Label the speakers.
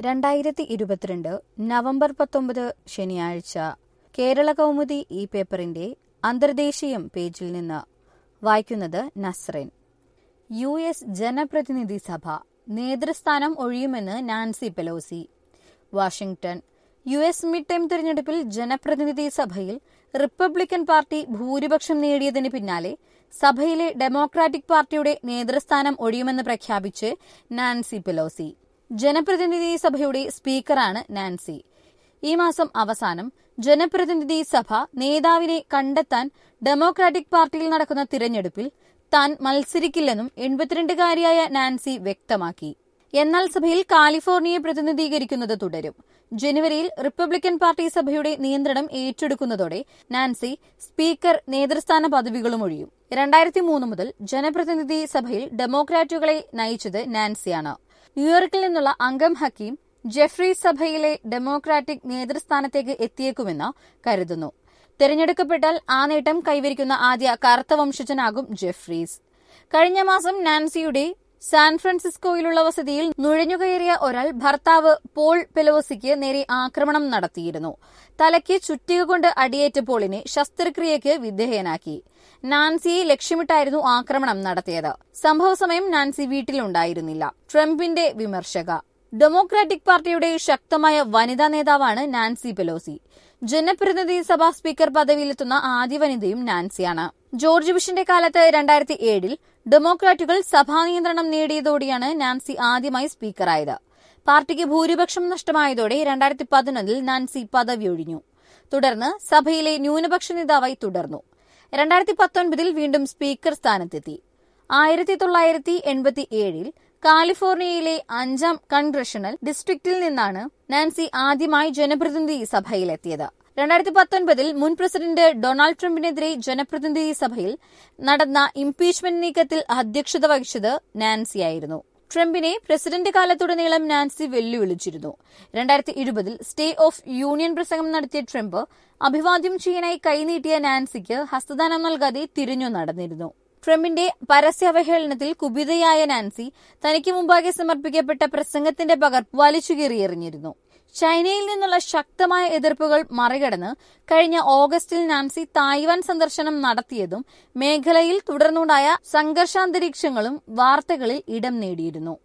Speaker 1: രണ്ടായിരത്തി ഇരുപത്തിരണ്ട് നവംബർ പത്തൊമ്പത് ശനിയാഴ്ച കേരള കൗമുദി ഈ പേപ്പറിന്റെ അന്തർദേശീയം പേജിൽ നിന്ന് വായിക്കുന്നത് നസ്റിൻ യു എസ് ജനപ്രതിനിധി സഭ നേതൃസ്ഥാനം ഒഴിയുമെന്ന് Nancy Pelosi Washington U S mid time തിരഞ്ഞെടുപ്പിൽ ജനപ്രതിനിധി സഭയിൽ റിപ്പബ്ലിക്കൻ പാർട്ടി ഭൂരിപക്ഷം നേടിയതിന് പിന്നാലെ സഭയിലെ ഡെമോക്രാറ്റിക് പാർട്ടിയുടെ നേതൃസ്ഥാനം ഒഴിയുമെന്ന് പ്രഖ്യാപിച്ച് നാൻസി പെലോസി ജനപ്രതിനിധി സഭയുടെ സ്പീക്കറാണ് നാൻസി ഈ മാസം അവസാനം ജനപ്രതിനിധി സഭ നേതാവിനെ കണ്ടെത്താൻ ഡെമോക്രാറ്റിക് പാർട്ടിയിൽ നടക്കുന്ന തിരഞ്ഞെടുപ്പിൽ താൻ മത്സരിക്കില്ലെന്നും എൺപത്തിരണ്ടുകാരിയായ നാൻസി വ്യക്തമാക്കി എന്നാൽ സഭയിൽ കാലിഫോർണിയയെ പ്രതിനിധീകരിക്കുന്നത് തുടരും ജനുവരിയിൽ റിപ്പബ്ലിക്കൻ പാർട്ടി സഭയുടെ നിയന്ത്രണം ഏറ്റെടുക്കുന്നതോടെ നാൻസി സ്പീക്കർ നേതൃസ്ഥാന പദവികളും ഒഴിയും രണ്ടായിരത്തി മൂന്ന് മുതൽ ജനപ്രതിനിധി സഭയിൽ ഡെമോക്രാറ്റുകളെ നയിച്ചത് നാൻസിയാണ് ന്യൂയോർക്കിൽ നിന്നുള്ള അംഗം ഹക്കീം ജെഫ്രി സഭയിലെ ഡെമോക്രാറ്റിക് നേതൃസ്ഥാനത്തേക്ക് എത്തിയേക്കുമെന്ന് കരുതുന്നു തെരഞ്ഞെടുക്കപ്പെട്ടാൽ ആ നേട്ടം കൈവരിക്കുന്ന ആദ്യ കറുത്ത വംശജനാകും ജെഫ്രീസ് കഴിഞ്ഞ മാസം നാൻസിയുടെ സാൻ ഫ്രാൻസിസ്കോയിലുള്ള വസതിയിൽ നുഴഞ്ഞുകയറിയ ഒരാൾ ഭർത്താവ് പോൾ പെലോസിക്ക് നേരെ ആക്രമണം നടത്തിയിരുന്നു തലയ്ക്ക് ചുറ്റിക കൊണ്ട് അടിയേറ്റ പോളിനെ ശസ്ത്രക്രിയയ്ക്ക് വിധേയനാക്കി നാൻസിയെ ലക്ഷ്യമിട്ടായിരുന്നു ആക്രമണം നടത്തിയത് സംഭവ സമയം നാൻസി വീട്ടിലുണ്ടായിരുന്നില്ല ട്രംപിന്റെ വിമർശക ഡെമോക്രാറ്റിക് പാർട്ടിയുടെ ശക്തമായ വനിതാ നേതാവാണ് നാൻസി പെലോസി ജനപ്രതിനിധി സഭാ സ്പീക്കർ പദവിയിലെത്തുന്ന ആദ്യ വനിതയും നാൻസിയാണ് ജോർജ് ബുഷിന്റെ കാലത്ത് രണ്ടായിരത്തി ഏഴിൽ ഡെമോക്രാറ്റുകൾ സഭാ നിയന്ത്രണം നേടിയതോടെയാണ് നാൻസി ആദ്യമായി സ്പീക്കറായത് പാർട്ടിക്ക് ഭൂരിപക്ഷം നഷ്ടമായതോടെ രണ്ടായിരത്തി പതിനൊന്നിൽ നാൻസി പദവി ഒഴിഞ്ഞു തുടർന്ന് സഭയിലെ ന്യൂനപക്ഷ നേതാവായി തുടർന്നു രണ്ടായിരത്തി പത്തൊൻപതിൽ വീണ്ടും സ്പീക്കർ സ്ഥാനത്തെത്തി ആയിരത്തി തൊള്ളായിരത്തി എൺപത്തി ഏഴിൽ കാലിഫോർണിയയിലെ അഞ്ചാം കൺഗ്രഷണൽ ഡിസ്ട്രിക്റ്റിൽ നിന്നാണ് നാൻസി ആദ്യമായി ജനപ്രതിനിധി സഭയിലെത്തിയത് രണ്ടായിരത്തി പത്തൊൻപതിൽ മുൻ പ്രസിഡന്റ് ഡൊണാൾഡ് ട്രംപിനെതിരെ ജനപ്രതിനിധി സഭയിൽ നടന്ന ഇംപീച്ച്മെന്റ് നീക്കത്തിൽ അധ്യക്ഷത വഹിച്ചത് നാൻസിയായിരുന്നു ട്രംപിനെ പ്രസിഡന്റ് കാലത്തുടനീളം നാൻസി വെല്ലുവിളിച്ചിരുന്നു രണ്ടായിരത്തി ഇരുപതിൽ സ്റ്റേ ഓഫ് യൂണിയൻ പ്രസംഗം നടത്തിയ ട്രംപ് അഭിവാദ്യം ചെയ്യാനായി കൈനീട്ടിയ നാൻസിക്ക് ഹസ്തദാനം നൽകാതെ തിരിഞ്ഞു നടന്നിരുന്നു ട്രംപിന്റെ പരസ്യാവഹേളനത്തിൽ കുപിതയായ നാൻസി തനിക്ക് മുമ്പാകെ സമർപ്പിക്കപ്പെട്ട പ്രസംഗത്തിന്റെ പകർപ്പ് വലിച്ചുകീറിയെറിഞ്ഞിരുന്നു ചൈനയിൽ നിന്നുള്ള ശക്തമായ എതിർപ്പുകൾ മറികടന്ന് കഴിഞ്ഞ ഓഗസ്റ്റിൽ നാൻസി തായ്വാൻ സന്ദർശനം നടത്തിയതും മേഖലയിൽ തുടർന്നുണ്ടായ സംഘർഷാന്തരീക്ഷങ്ങളും വാർത്തകളിൽ ഇടം നേടിയിരുന്നു